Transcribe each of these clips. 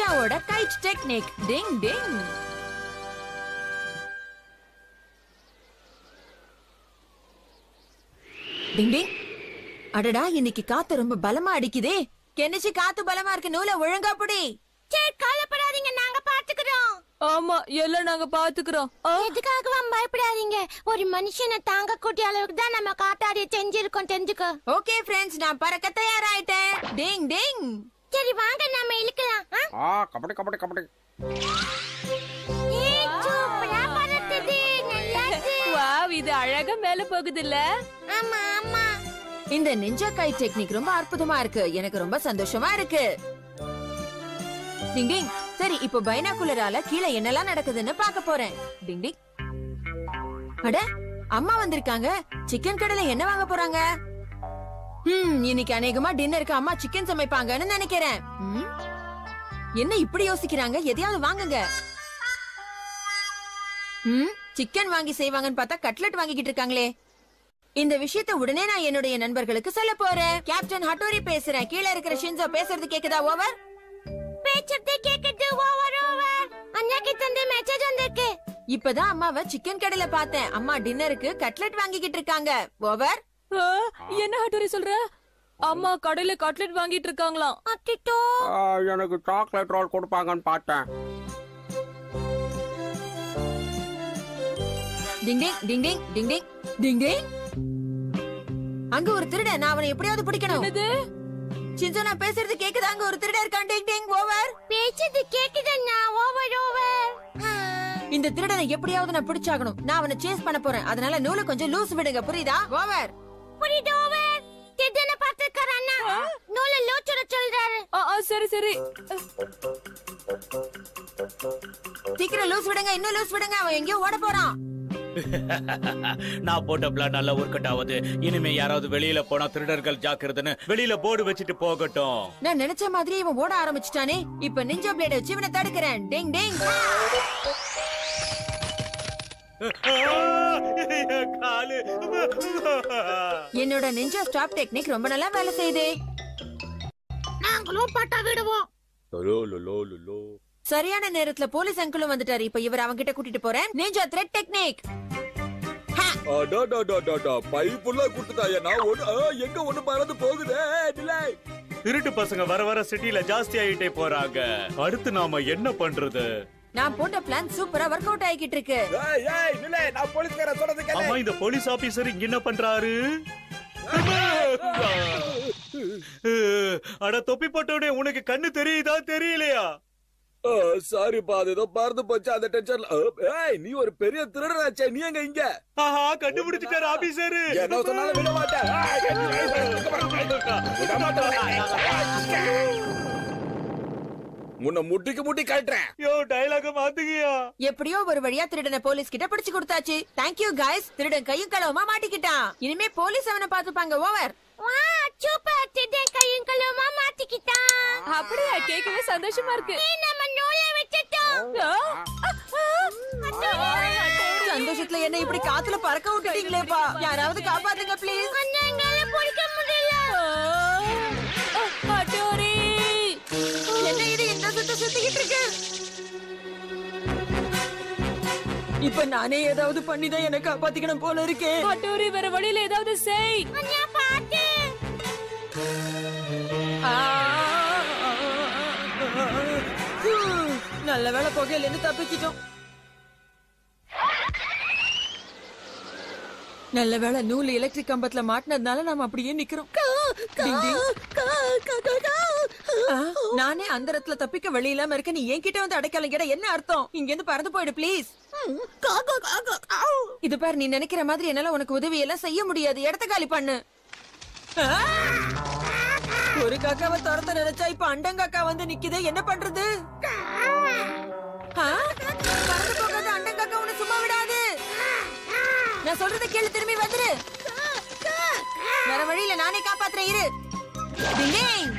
பைனாவோட guide technique டிங் டிங் டிங் டிங் அடடா இன்னைக்கு காத்து ரொம்ப பலமா அடிக்குதே கெனிச்சு காத்து பலமா இருக்கு நூலை ஒழுங்கா புடி சரி கவலைப்படாதீங்க நாங்க பாத்துக்கிறோம் ஆமா எல்லாம் நாங்க பாத்துக்கிறோம் எதுக்காகவும் பயப்படாதீங்க ஒரு மனுஷனை தாங்க கூடிய அளவுக்கு தான் நம்ம காத்தாடிய செஞ்சிருக்கோம் தெரிஞ்சுக்கோ ஓகே ஃப்ரெண்ட்ஸ் நான் பறக்க தயாராயிட்டேன் டிங் டிங் சரி வாங்க நாம இழுக்கலாம் ஆ? ஆ கபடி கபடி கபடி ஏய், சூப்பரா பறக்குது. நல்லாச்சு. வாவ் இது அழகா மேல போகுது இல்ல ஆமா ஆமா இந்த நிஞ்சா கை டெக்னிக் ரொம்ப அற்புதமா இருக்கு எனக்கு ரொம்ப சந்தோஷமா இருக்கு டிங் டிங் சரி இப்போ பைனாகுலரால கீழே என்னெல்லாம் நடக்குதுன்னு பார்க்க போறேன் டிங் டிங் அட அம்மா வந்திருக்காங்க சிக்கன் கடையில என்ன வாங்க போறாங்க ஹம் இன்னைக்கு அநேகமா டின்னருக்கு அம்மா சிக்கன் சமைப்பாங்கன்னு நினைக்கிறேன் ம், என்ன இப்படி யோசிக்கிறாங்க எதையாவது வாங்குங்க ம் சிக்கன் வாங்கி செய்வாங்கன்னு பார்த்தா கட்லெட் வாங்கிக்கிட்டு இருக்காங்களே இந்த விஷயத்தை உடனே நான் என்னுடைய நண்பர்களுக்கு சொல்ல போறேன் கேப்டன் ஹட்டோரி பேசுறேன் கீழே இருக்கிற ஷின்சோ பேசுறது கேக்குதா ஓவர் பேச்சத்தை கேக்குது ஓவர் ஓவர் அண்ணா கிட்ட இருந்து மெசேஜ் வந்திருக்கு இப்பதான் அம்மாவை சிக்கன் கடையில பார்த்தேன் அம்மா டின்னருக்கு கட்லெட் வாங்கிக்கிட்டு இருக்காங்க ஓவர் என்ன ஹட்டோரி சொல்ற அம்மா கடையில கட்லெட் வாங்கிட்டு இருக்காங்களாம் அட்டிட்டோ ஆ, எனக்கு சாக்லேட் ரோல் கொடுப்பாங்கன்னு பார்த்தேன் டிங் டிங் டிங் டிங் டிங் டிங் டிங் டிங் அங்க ஒரு திருடன் நான் அவனை எப்படியாவது பிடிக்கணும் என்னது ஷின்சோ நான் பேசுறது கேக்குதா அங்க ஒரு திருடன் இருக்கான் டிங் டிங் ஓவர் பேச்சது கேக்குதுண்ணா ஓவர் ஓவர் இந்த திருடனை எப்படியாவது நான் பிடிச்சாகணும் நான் அவனை சேஸ் பண்ண போறேன் அதனால நூலை கொஞ்சம் லூஸ் விடுங்க புரியுதா ஓவர் புரியுது ஓவர் திடீர்னு பார்த்திருக்காரு அண்ணா நூல லோச்சுட சொல்றாரு ஆ, ஆ, சரி சரி சீக்கிரம் லூஸ் விடுங்க இன்னும் லூஸ் விடுங்க அவன் எங்கேயோ ஓட போறான் நான் போட்ட பிளான் நல்லா ஒர்க் அவுட் ஆகுது இனிமே யாராவது வெளியில போனா திருடர்கள் ஜாக்கிரதுன்னு வெளியில போர்டு வச்சுட்டு போகட்டும் நான் நினைச்ச மாதிரி இவன் ஓட ஆரம்பிச்சிட்டானே இப்ப நிஞ்சா பிளேட வச்சு இவனை தடுக்கிறேன் டிங் டிங் காலு என்னோட நிஞ்சா ஸ்டாப் டெக்னிக் ரொம்ப நல்லா வேலை செய்யுதே நாங்களும் பட்டா விடுவோம் லோ, லோ, லோ, லோ, லோ. சரியான நேரத்துல போலீஸ் அங்கிளும் வந்துட்டாரு இப்ப இவர் அவங்க கிட்ட கூட்டிட்டு போறேன் நிஞ்சா த்ரெட் டெக்னிக் அடாடாடாடாடா, பைப்புள்ள குடுத்துட்டாயா நான் ஒண்ணு ஆ, எங்க ஒண்ணு மறந்து போகுதே நிலை திருட்டு பசங்க வர வர சிட்டில ஜாஸ்தி ஆயிட்டே போறாங்க அடுத்து நாம என்ன பண்றது நான் போட்ட பிளான் சூப்பரா ஒர்க் அவுட் ஆகிட்டு இருக்கு ஏய் ஏய் நிலை நான் போலீஸ்கார சொல்றது கேளு அம்மா இந்த போலீஸ் ஆபீசர் இங்க என்ன பண்றாரு அட தொப்பி போட்டவனே உனக்கு கண்ணு தெரியுதா தெரியலையா சாரிப்பா அது ஏதோ மறந்து போச்சு அந்த டென்ஷன்ல ஆ, ஏய் நீ ஒரு பெரிய திருடனாச்சே நீ எங்க இங்க ஆஹா கண்டுபிடிச்சிட்டாரு ஆபீசர் என்ன சொன்னாலும் விட மாட்டேன் ஏய், விட மாட்டேன். உன்னை முட்டிக்கு முட்டி கட்டுறேன் யோ டயலாக மாத்துகியா எப்படியோ ஒரு வழியா திருடனை போலீஸ் கிட்ட பிடிச்சு கொடுத்தாச்சு தேங்க்யூ guys திருடன் கையும் களவுமா மாட்டிக்கிட்டான் இனிமே போலீஸ் அவனை பாத்துப்பாங்க ஓவர் வா சூப்பர் திடீர் கையும் கழுவுமா மாட்டிக்கிட்டான் அப்படியா கேட்கவே சந்தோஷமா இருக்கு ஏய், நம்ம நூலை விட்டுட்டோம் ஆ, சந்தோஷத்துல என்ன இப்படி காத்துல பறக்க விட்டுட்டீங்களேப்பா யாராவது காப்பாத்துங்க ப்ளீஸ் அண்ணா எங்களால பிடிக்க முடியல ஆ, ஹட்டோரி என்ன இது இந்த சுத்த சுத்திக்கிட்டு இருக்கு இப்ப நானே ஏதாவது பண்ணிதான் என்ன காப்பாத்திக்கணும் போல இருக்கே ஹட்டோரி வேற வழியில ஏதாவது செய் அண்ணா பாத்து ஆ. ஹம், நல்ல வேளை புகையில இருந்து தப்பிச்சிட்டோம் நல்ல வேளை நூல் எலக்ட்ரிக் கம்பத்துல மாட்டினதுனால நாம அப்படியே நிக்கிறோம் டிங் டிங். ஆ, நானே அந்த இடத்துல தப்பிக்க வழி இல்லாம இருக்க நீ என்கிட்ட வந்து அடைக்கலம் கேட என்ன அர்த்தம் இங்க இருந்து பறந்து போயிடு ப்ளீஸ் இது பாரு நீ நினைக்கிற மாதிரி என்னால உனக்கு உதவி எல்லாம் செய்ய முடியாது இடத்த காலி பண்ணு ஆ! ஒரு காக்காவை துரத்த நினைச்சா இப்ப அண்டங்காக்கா வந்து நிக்குதே என்ன பண்றது ஆ? பறந்து போகாத அண்டங்காக்கா உன்னை சும்மா விடாது நான் சொல்றத கேளு திரும்பி வந்துரு வேற வழியில நானே காப்பாத்துறேன் இரு டிங் டிங்.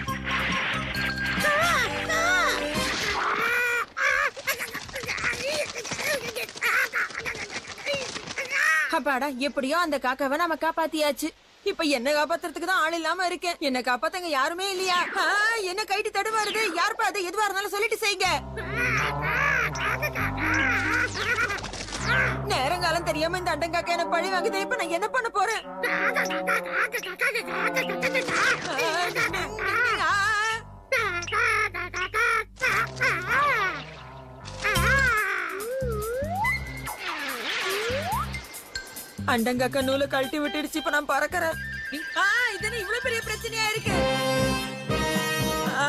அப்பாடா எப்படியோ அந்த காக்காவை நாம காப்பாத்தியாச்சு இப்ப என்ன காப்பாத்துறதுக்கு தான் ஆள் இல்லாம இருக்கேன் என்ன காப்பாத்தங்க யாருமே இல்லையா ஆ, என்ன கைட்டு தடுமாறுது யாருப்பா அது எதுவா இருந்தாலும் சொல்லிட்டு செய்யுங்க நேரங்காலம் தெரியாம இந்த அண்டங்காக்க என்ன பழி வாங்குது இப்ப நான் என்ன பண்ண போறேன் ஆ, அண்டங்காக்க நூலை கழட்டி விட்டுடுச்சு இப்ப நான் பறக்கறேன் ஆ, இது என்ன இவ்வளவு பெரிய பிரச்சனையா இருக்கு ஆ,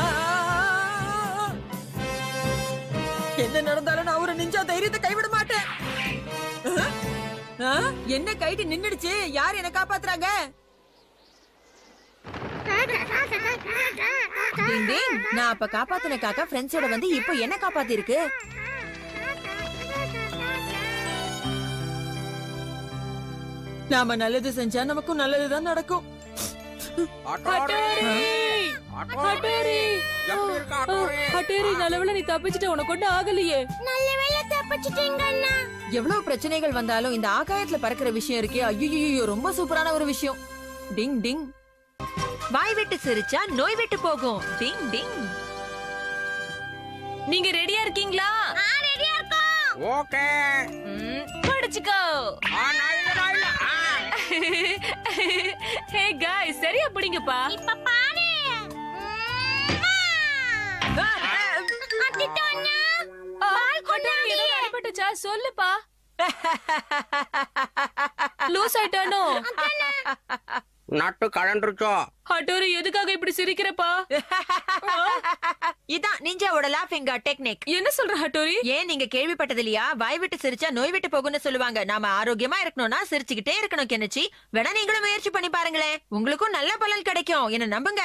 என்ன நடந்தாலும் நான் ஒரு நிஞ்சா தைரியத்தை கைவிட மாட்டேன் ஆ? ஆ? என்ன கைட்டு நின்னுடுச்சு யார் என்ன காப்பாத்துறாங்க டிங் டிங், நான் அப்ப காப்பாத்தின காக்கா ஃப்ரெண்ட்ஸோட வந்து இப்போ என்ன காப்பாத்தி இருக்கு நாம நல்லது செஞ்சா நமக்கும் நல்லதுதான் நடக்கும் ஹட்டோரி ஹட்டோரி எப்படி இருக்க அட்டோரி? ஹட்டோரி நல்லவேளை நீ தப்பிச்சிட்ட உனக்கு ஒண்ணு ஆகலையே நல்ல வேலை தப்பிச்சிட்டீங்க அண்ணா எவ்வளவு பிரச்சனைகள் வந்தாலும் இந்த ஆகாயத்துல பறக்கிற விஷயம் இருக்கே ஐயோ ரொம்ப சூப்பரான ஒரு விஷயம் டிங் டிங் வாய் விட்டு சிரிச்சா நோய் விட்டு போகும் டிங் டிங் நீங்க ரெடியா இருக்கீங்களா ரெடியா இருக்கோம் ஓகே ம், படிச்சுக்கோ ஆ, நான் இல்ல, நான் இல்ல. ஆ. ஹே காய் சரியா பிடிங்கப்பா இப்ப பாரு அத்திட்டோன்னா ஹட்டோரி ஏதோ அடிபட்டுச்சா சொல்லுப்பா லூஸ் ஆயிட்டானோ நட்டு கழண்டுருச்சோ ஹட்டோரி எதுக்காக இப்படி சிரிக்கிறப்பா இதான் நிஞ்சாவோட லாஃபிங்கா டெக்னிக் என்ன சொல்ற ஹட்டோரி ஏன் நீங்க கேள்விப்பட்டது இல்லையா வாய் விட்டு சிரிச்சா நோய் விட்டு போகும்னு சொல்லுவாங்க நாம ஆரோக்கியமா இருக்கணும்னா சிரிச்சுக்கிட்டே இருக்கணும் கெனிச்சி வேணா நீங்களும் முயற்சி பண்ணி பாருங்களேன் உங்களுக்கும் நல்ல பலன் கிடைக்கும் என்ன நம்புங்க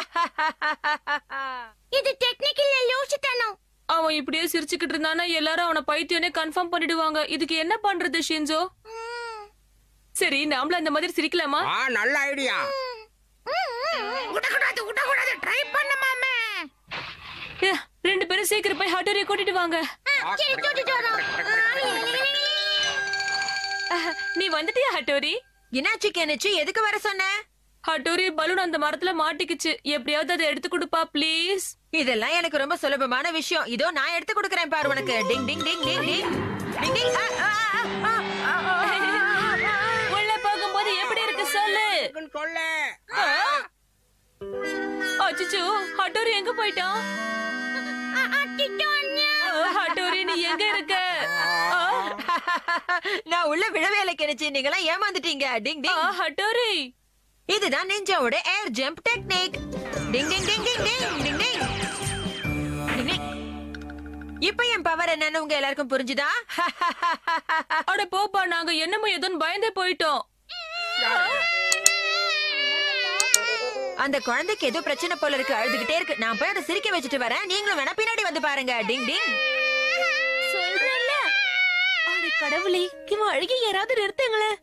இது டெக்னிக்கல் லூசித்தனம் அவன் இப்படியே சிரிச்சுக்கிட்டு இருந்தானா எல்லாரும் அவன பைத்தியனே கன்ஃபார்ம் பண்ணிடுவாங்க இதுக்கு என்ன பண்றது ஷின்சோ சரி நாமளும் அந்த மாதிரி சிரிக்கலாமா ஆ நல்ல ஐடியா விடக்கூடாது விடக்கூடாது ட்ரை பண்ணுமாமே ஏ, ரெண்டு பேரும் சீக்கிரம் போய் ஹட்டோரியை கூட்டிட்டு வாங்க சரி கூட்டிட்டு வரோம் அஹ், நீ வந்துட்டியா ஹட்டோரி என்னாச்சு கெனிச்சி எதுக்கு வர சொன்ன ஹட்டோரி பலூன் அந்த மரத்துல மாட்டிக்கிச்சு எப்படியாவது அதை எடுத்து கொடுப்பா ப்ளீஸ் இதெல்லாம் எனக்கு ரொம்ப சுலபமான விஷயம் இதோ நான் எடுத்து கொடுக்கறேன் பாரு உனக்கு டிங் டிங் டிங் டிங் டிங் டிங் டிங் ஆ, ஆ, ஆ, ஆ, ஆ, ஆ, ஆ. உள்ள போகும்போது எப்படி இருக்கு சொல்லு சொல்லு அச்சோ ஹட்டோரி எங்க போயிட்டான் அத்திட்டோன்னா அஹ், ஹட்டோரி நீ எங்க இருக்க அஹ், நான் உள்ள விழவே இல்லை கெனிச்சி நீங்க எல்லாம் ஏமாந்துட்டீங்க டிங் டிங் அஹ், ஹட்டோரி இதுதான் நிஞ்சாவோட ஏர் ஜம்ப் டெக்னிக் டிங் டிங் டிங் டிங் டிங் டிங் டிங் டிங் டிங். இப்ப என் பவர் என்னன்னு உங்க எல்லாருக்கும் புரிஞ்சுதா அட போப்பா நாங்க என்னமோ ஏதோன்னு பயந்தே போயிட்டோம் அந்த குழந்தைக்கு ஏதோ பிரச்சனை போல இருக்கு அழுதுகிட்டே இருக்கு நான் போய் அதை சிரிக்க வச்சுட்டு வரேன் நீங்களும் வேணா பின்னாடி வந்து பாருங்க டிங் டிங் சொல்றேன்ல அட கடவுளே இவன் அழுகி யாராவது நிறுத்துங்களேன்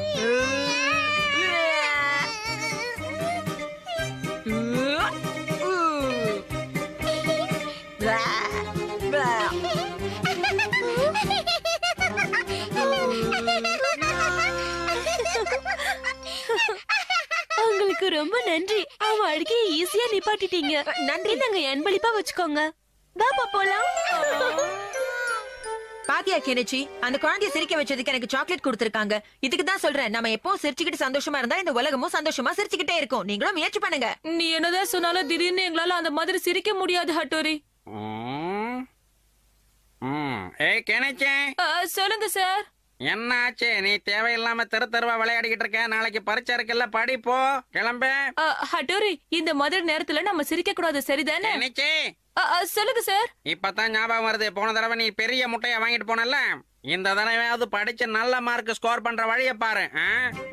உங்களுக்கு ரொம்ப நன்றி அவன் அழுகையை ஈஸியா நிப்பாட்டிட்டீங்க நன்றி நாங்க அன்பளிப்பா வச்சுக்கோங்க பாப்பா போலாம் பாத்தியா கெனிச்சி அந்த குழந்தைய சிரிக்க வச்சதுக்கு எனக்கு சாக்லேட் கொடுத்திருக்காங்க இதுக்கு தான் சொல்றேன் நம்ம எப்பவும் சிரிச்சுக்கிட்டு சந்தோஷமா இருந்தா இந்த உலகமும் சந்தோஷமா சிரிச்சுக்கிட்டே இருக்கும் நீங்களும் முயற்சி பண்ணுங்க நீ என்னதான் சொன்னாலும் திடீர்னு எங்களால அந்த மாதிரி சிரிக்க முடியாது ஹட்டோரி ம். ம். ஏய் கிணச்சே ஆ, சொல்லுங்க சார் என்ன ஆச்சு நீ தேவையில்லாம தெரு தெருவா விளையாடிக்கிட்டு இருக்க நாளைக்கு பரீட்சை இருக்குல்ல படி போ கிளம்பு ஆ, ஹட்டோரி இந்த மாதிரி நேரத்துல நம்ம சிரிக்க கூடாது சரிதானே கிணச்சி ஆ, ஆ, சொல்லுங்க சார் இப்பதான் ஞாபகம் வருது போன தடவை நீ பெரிய முட்டைய வாங்கிட்டு போனல இந்த தடவையாவது படிச்சு நல்ல மார்க் ஸ்கோர் பண்ற வழிய பாரு ஆ?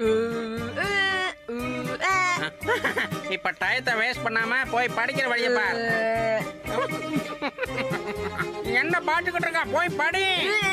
இப்ப டயத்தை வேஸ்ட் பண்ணாம போய் படிக்கிற வழிய பாரு என்ன பாட்டுக்கிட்டு இருக்கா போய் படி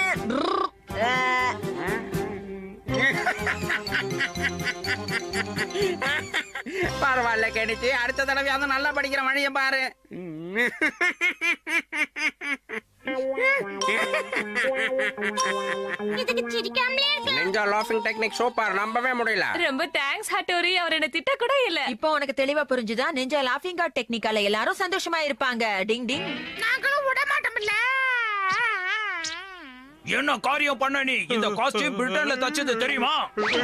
பரவாயில்ல கெடிச்சு அடுத்த தடவையாவது நல்லா படிக்கிற வழிய பாரு இதுக்கு சிரிக்காமலே இருக்கலாம் நெஞ்சா லாஃபிங் டெக்னிக் சூப்பர் நம்பவே முடியல ரொம்ப தேங்க்ஸ் ஹட்டோரி அவர் என்ன திட்ட கூட இல்ல இப்போ உனக்கு தெளிவா புரிஞ்சுதா நெஞ்சா லாஃபிங் கார்ட் டெக்னிக்கால எல்லாரும் சந்தோஷமா இருப்பாங்க டிங் டிங் நாங்களும் விட மாட்டோம்ல என்ன காரியம் பண்ண நீ இந்த காஸ்டியூம் பிரிட்டன்ல தச்சது தெரியுமா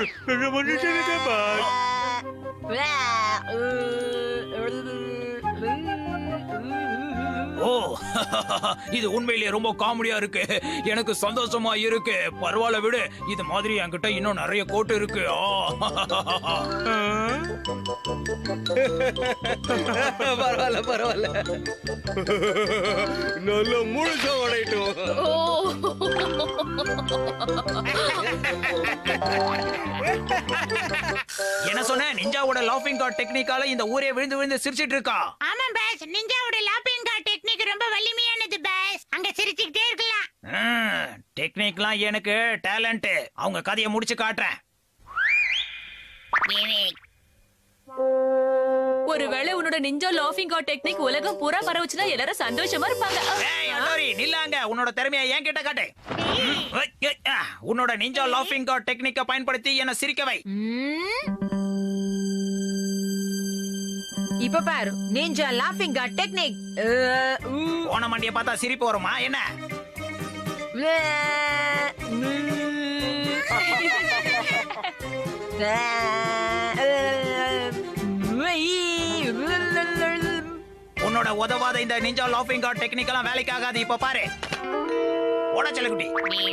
ஓ இது உண்மையிலேயே ரொம்ப காமெடியா இருக்கு எனக்கு சந்தோஷமா இருக்கு பரவாயில்ல விடு இது மாதிரி என்கிட்ட இன்னும் நிறைய கோட்டு இருக்கு ஆ. பரவாயில்ல பரவாயில்ல நல்ல முழுசா உடையட்டும் என்ன சொன்ன நிஞ்சாவோட லாஃபிங் கார்ட் டெக்னிக்கால இந்த ஊரே விழுந்து விழுந்து சிரிச்சிட்டு இருக்கா ஆமா பேஸ் நிஞ்சாவோட லாப்பிங் கார்ட் டெக்னிக் ரொம்ப வலிமையானது பேஸ் அங்க சிரிச்சுக்கிட்டே இருக்கலாம் டெக்னிக்லாம் எனக்கு டேலண்ட் அவங்க கதையை முடிச்சு காட்டுறேன் ஒருவேளை உன்னோட நிஞ்சா லாஃபிங் காட் டெக்னிக் உலகம் பூரா பரவுச்சுன்னா எல்லாரும் சந்தோஷமா இருப்பாங்க ஏய், அடோரி, நில்லாங்க உன்னோட திறமையை என் கிட்ட காட்டு ம், ஏய், ஏய், ஆ, உன்னோட நிஞ்சா லாஃபிங் கார்ட் டெக்னிக்க பயன்படுத்தி என்ன சிரிக்க வை இப்ப பாரு நெஞ்சா லாஃபிங் கார்ட் டெக்னிக் போன மண்டிய பார்த்தா சிரிப்பு வருமா என்ன உன்னோட உதவாத இந்த நிஞ்சா லாஃபிங் கார்ட் டெக்னிக் எல்லாம் வேலைக்கு ஆகாது இப்ப பாரு ஓட செல்லக்குட்டி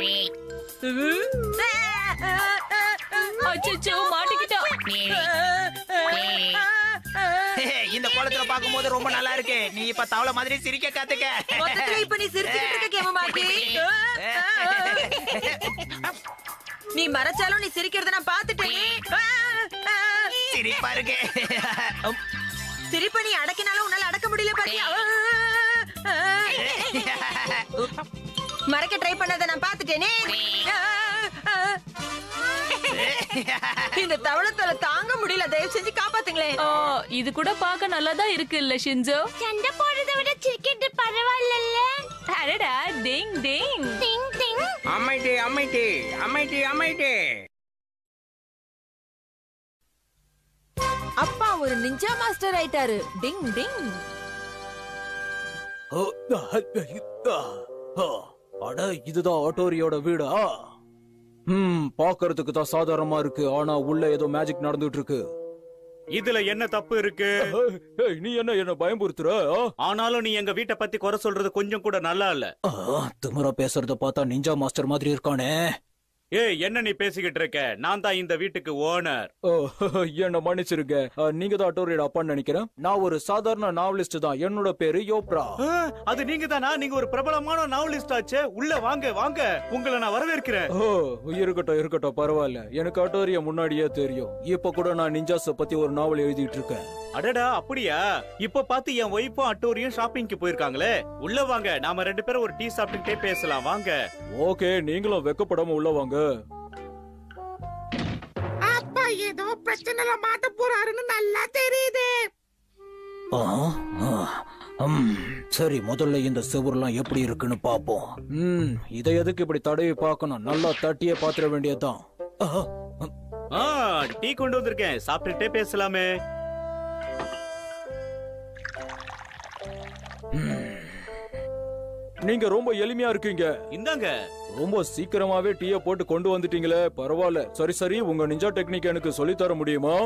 அச்சச்சோ மாட்டிக்கிட்டா இந்த கோலத்துல பாக்கும்போது ரொம்ப நல்லா இருக்கு நீ இப்ப தவளை மாதிரி சிரிக்க கத்துக்க மொத்தத்துல இப்ப நீ சிரிச்சுக்கிட்டு இருக்க கேமமாக்கி நீ மறைச்சாலும் நீ சிரிக்கிறத நான் பாத்துட்டேன் சிரிப்பா இருக்கு சிரிப்ப நீ அடக்கினாலும் உன்னால அடக்க முடியல பாத்தியா மறைக்க ட்ரை பண்ணத நான் பாத்துட்டேனே இந்த தவளத்தல தாங்க முடியல தயவு செஞ்சு காப்பாத்துங்களேன் ஆ, இது கூட பார்க்க நல்லா தான் இருக்கு இல்ல ஷின்ஜோ சண்டை போடுறதை விட சிரிக்கிறது பரவாயில்லல்ல அடடா டிங் டிங் டிங் டிங் அமைட்டி அமைட்டி அமைட்டி அமைட்டி அப்பா ஒரு நிஞ்சா மாஸ்டர் ஆயிட்டாரு டிங் டிங் அட இதுதான் ஆட்டோரியோட வீடா ம் பாக்குறதுக்கு தான் சாதாரணமா இருக்கு ஆனா உள்ள ஏதோ மேஜிக் நடந்துட்டு இருக்கு இதுல என்ன தப்பு இருக்கு ஏய், நீ என்ன என்ன பயம்புறுத்துற ஆ? ஆனாலும் நீ எங்க வீட்டை பத்தி குறை சொல்றது கொஞ்சம் கூட நல்லா இல்ல ஆ, திமிரா பேசுறத பார்த்தா நிஞ்சா மாஸ்டர் மாதிரி இருக்கானே ஏய் என்ன நீ பேசிக்கிட்டு இருக்க நான் தான் இந்த வீட்டுக்கு ஓனர் ஓ, என்ன மன்னிச்சிருங்க ஆ, நீங்க தான் ஆட்டோரியோட அப்பான்னு நினைக்கிறேன் நான் ஒரு சாதாரண நாவலிஸ்ட் தான் என்னோட பேரு யோப்ரா அது நீங்க தானா நீங்க ஒரு பிரபலமான நாவலிஸ்ட் ஆச்சே உள்ள வாங்க வாங்க உங்களை நான் வரவேற்கிறேன் ஓ இருக்கட்டும் இருக்கட்டும் பரவாயில்ல எனக்கு ஆட்டோரியா முன்னாடியே தெரியும் இப்ப கூட நான் நிஞ்சாஸ பத்தி ஒரு நாவல் எழுதிட்டு இருக்கேன் அடடா அப்படியா இப்ப பார்த்து என் ஒய்ஃபும் அட்டோரியும் ஷாப்பிங்க்கு போயிருக்காங்களே உள்ள வாங்க நாம ரெண்டு பேரும் ஒரு டீ சாப்பிட்டுட்டே பேசலாம் வாங்க ஓகே நீங்களும் வெக்கப்படாம உள்ள வாங்க அப்பா ஏதோ பிரச்சனைல மாட்ட போறாருன்னு நல்லா தெரியுது ஆ, ஆ, ம், சரி முதல்ல இந்த செவுரெல்லாம் எப்படி இருக்குன்னு பாப்போம் ம் இதை எதுக்கு இப்படி தடவி பார்க்கணும் நல்லா தட்டியே பாத்திர வேண்டியதுதான் ஆ, ம், ஆ டீ கொண்டு வந்திருக்கேன் சாப்பிட்டுட்டே பேசலாமே நீங்க ரொம்ப எளிமையா இருக்கீங்க இந்தாங்க ரொம்ப சீக்கிரமாவே டீய போட்டு கொண்டு வந்துட்டீங்களே பரவாயில்ல சரி சரி உங்க நிஞ்சா டெக்னிக் எனக்கு சொல்லித் தர முடியுமா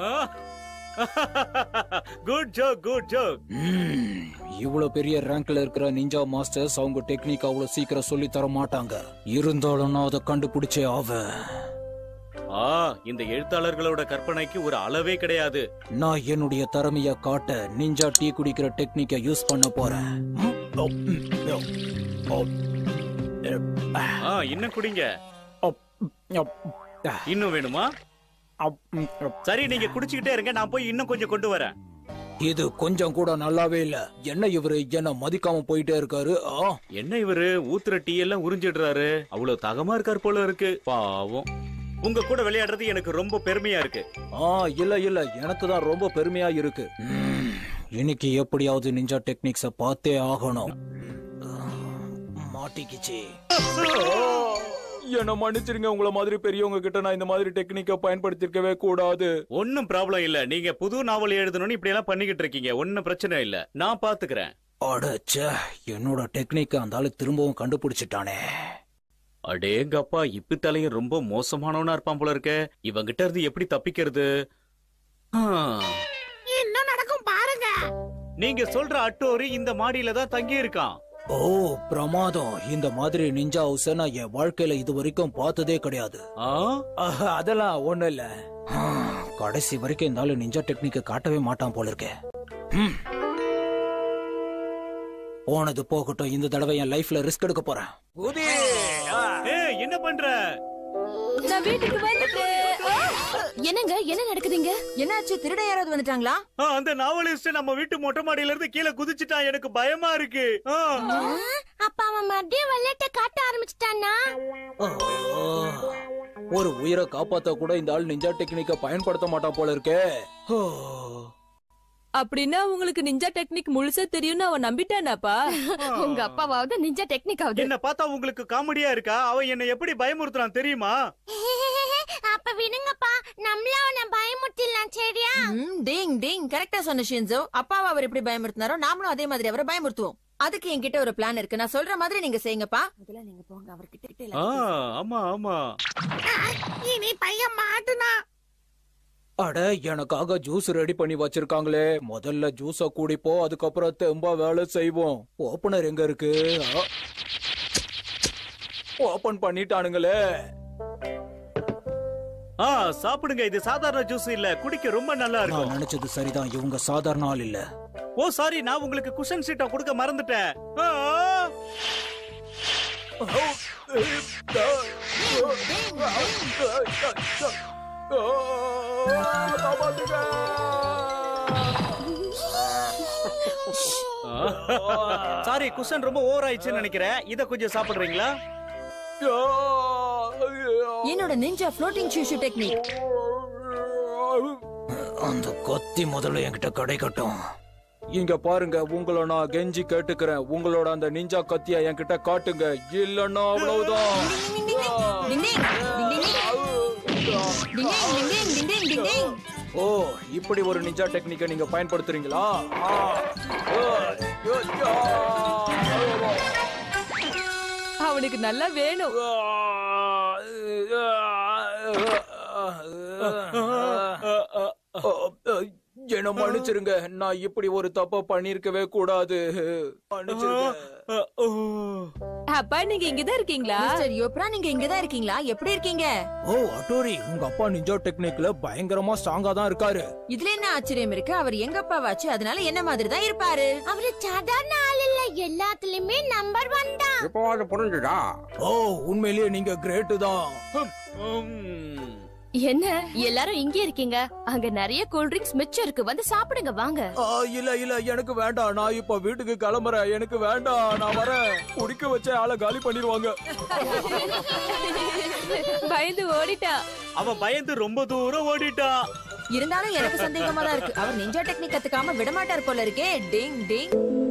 குட் ஜோக் குட் ஜோக் ம், இவ்வளவு பெரிய ரேங்க்ல இருக்கிற நிஞ்சா மாஸ்டர்ஸ் அவங்க டெக்னிக் அவ்வளவு சீக்கிரம் சொல்லி தர மாட்டாங்க இருந்தாலும் நான் அதை கண்டுபிடிச்சே ஆவேன் ஆ இந்த எழுத்தாளர்களோட கற்பனைக்கு ஒரு அளவே கிடையாது நான் என்னுடைய திறமைய காட்ட நிஞ்சா டீ குடிக்கிற டெக்னிக்கை யூஸ் பண்ண போறேன் ஆ இன்னும் குடிங்க இன்னும் வேணுமா சரி நீங்க குடிச்சுக்கிட்டே இருங்க நான் போய் இன்னும் கொஞ்சம் கொண்டு வரேன் இது கொஞ்சம் கூட நல்லாவே இல்ல என்ன இவரு என்ன மதிக்காம போயிட்டே இருக்காரு ஆ என்ன இவரு ஊத்துற டீ எல்லாம் உறிஞ்சிடுறாரு அவ்வளவு தகமா இருக்கார் போல இருக்கு பாவம் உங்க கூட விளையாடுறது எனக்கு ரொம்ப பெருமையா இருக்கு ஆ இல்ல இல்ல எனக்கு தான் ரொம்ப பெருமையா இருக்கு ம், இன்னைக்கு எப்படியாவது நிஞ்சா டெக்னிக்ஸ பார்த்தே ஆகணும் மாட்டிக்கிச்சு என்ன மன்னிச்சிருங்க உங்கள மாதிரி பெரியவங்க கிட்ட நான் இந்த மாதிரி டெக்னிக்க பயன்படுத்திருக்கவே கூடாது ஒன்னும் ப்ராப்ளம் இல்ல நீங்க புது நாவல் எழுதணும்னு இப்படி எல்லாம் பண்ணிக்கிட்டு இருக்கீங்க ஒன்னும் பிரச்சனை இல்ல நான் பாத்துக்கிறேன் அடச்சே என்னோட டெக்னிக்க அந்த ஆளு திரும்பவும் கண்டுபிடிச்சிட்டானே அடேங்கப்பா இப்பி தலையும் ரொம்ப மோசமானவனா இருப்பான் போல இருக்க இவங்கிட்ட இருந்து எப்படி தப்பிக்கிறது ஆ. இன்னும் நடக்கும் பாருங்க நீங்க சொல்ற அட்டோரி இந்த மாடியில தான் தங்கி இருக்கான் ஓ பிரமாதம் இந்த மாதிரி நிஞ்சா ஹவுஸ நான் என் வாழ்க்கையில இது வரைக்கும் பார்த்ததே கிடையாது ஆ? ஆஹா, அதெல்லாம் ஒண்ணு இல்ல ஆ, கடைசி வரைக்கும் இந்த ஆளு நிஞ்சா டெக்னிக்க காட்டவே மாட்டான் போல இருக்கே ம். போனது போகட்டும் இந்த தடவை என் லைஃப்ல ரிஸ்க் எடுக்க போறேன் ஏய் என்ன பண்ற நான் வீட்டுக்கு வந்துட்டேன் என்னங்க என்ன நடக்குதுங்க என்னாச்சு திருட யாராவது வந்துட்டாங்களா ஆ, அந்த நாவலிஸ்ட் நம்ம வீட்டு மொட்டை மாடியில இருந்து கீழே குதிச்சுட்டான் எனக்கு பயமா இருக்கு ஆ. அப்பா அவன் மறுபடியும் விளையாட்ட காட்ட ஆரம்பிச்சிட்டானா ஆ, ஒரு உயிரை காப்பாத்த கூட இந்த ஆள் நிஞ்சா டெக்னிக்க பயன்படுத்த மாட்டான் போல இருக்கே ஓ. அப்படின்னா உங்களுக்கு நிஞ்சா டெக்னிக் முழுசா தெரியும்னு அவன் நம்பிட்டானாப்பா உங்க அப்பாவாவது நிஞ்சா டெக்னிக் ஆகுது என்ன பார்த்தா உங்களுக்கு காமெடியா இருக்கா அவன் என்ன எப்படி பயமுறுத்துறான் தெரியுமா அப்ப விடுங்கப்பா நம்மள அவனை பயமுறுத்திடலாம் சரியா ம், டிங் டிங் கரெக்டா சொன்ன ஷின்சோ அப்பாவை அவர் எப்படி பயமுறுத்தினாரோ நாமளும் அதே மாதிரி அவரை பயமுறுத்துவோம் அதுக்கு என்கிட்ட ஒரு பிளான் இருக்கு நான் சொல்ற மாதிரி நீங்க செய்யுங்கப்பா முதல்ல நீங்க போங்க அவர்கிட்ட கிட்ட ஆ, எல்லாத்தையும் ஆமா ஆமா இனி பையன் மாட்டுனா அட எனக்காக ஜூஸ் ரெடி பண்ணி வச்சிருக்காங்களே முதல்ல ஜூஸ குடிப்போ அதுக்கப்புறம் தெம்பா வேலை செய்வோம் ஓபனர் எங்க இருக்கு ஓபன் பண்ணிட்டானுங்களே ஆ சாப்பிடுங்க இது சாதாரண ஜூஸ் இல்ல குடிக்க ரொம்ப நல்லா நான் இருக்கும் நினைச்சது சரிதான் இவங்க சாதாரண ஆள் இல்ல ஓ சாரி நான் உங்களுக்கு குஷன் சீட்டா கொடுக்க மறந்துட்டேன் ஆ, சாரி குஷன் ரொம்ப ஓவர் ஆயிடுச்சுன்னு நினைக்கிறேன் இத கொஞ்சம் சாப்பிடுறீங்களா என்னோட நிஞ்சா ஃப்ளோட்டிங் ஷூஷு டெக்னிக் அந்த கத்தி முதல்ல என்கிட்ட கிடைக்கட்டும் இங்க பாருங்க உங்களை நான் கெஞ்சி கேட்டுக்கிறேன் உங்களோட அந்த நிஞ்சா கத்திய என்கிட்ட காட்டுங்க இல்லன்னா அவ்வளவுதான் டிங் டிங் டிங் டிங் டிங் டிங் டிங் டிங் டிங் டிங் டிங் ஓ இப்படி ஒரு நிஞ்சா டெக்னிக்கை நீங்க பயன்படுத்துறீங்களா ஆ. ஆ. அவனுக்கு நல்லா வேணும் என்ன மன்னிச்சிருங்க நான் இப்படி ஒரு தப்ப பண்ணிருக்கவே கூடாது மன்னிச்சிருங்க அப்பா நீங்க இங்கதான் இருக்கீங்களா மிஸ்டர் யோப்ரா நீங்க இங்கதான் இருக்கீங்களா எப்படி இருக்கீங்க ஓ அட்டோரி உங்க அப்பா நிஞ்சா டெக்னிக்ல பயங்கரமா ஸ்ட்ராங்கா தான் இருக்காரு இதுல என்ன ஆச்சரியம் இருக்கு அவர் எங்க அப்பாவாச்சு அதனால என்ன மாதிரி தான் இருப்பாரு அவரு சாதாரண ஆள் இல்ல எல்லாத்துலயுமே நம்பர் ஒன் தான் இப்போ அது புரிஞ்சுதா ஓ உண்மையிலேயே நீங்க கிரேட்டு தான் உம். என்ன எல்லாரும் இங்கே இருக்கீங்க அங்க நிறைய கூல் ட்ரிங்க்ஸ் மிச்சம் இருக்கு வந்து சாப்பிடுங்க வாங்க ஆ, இல்ல இல்ல எனக்கு வேண்டாம் நான் இப்ப வீட்டுக்கு கிளம்புறேன் எனக்கு வேண்டாம் நான் வரேன் குடிக்க வச்ச ஆளை காலி பண்ணிடுவாங்க பயந்து ஓடிட்டான் அவன் பயந்து ரொம்ப தூரம் ஓடிட்டான் இருந்தாலும் எனக்கு சந்தேகமா தான் இருக்கு அவர் நிஞ்சா டெக்னிக் கத்துக்காம விட மாட்டார் போல இருக்கே டிங் டிங்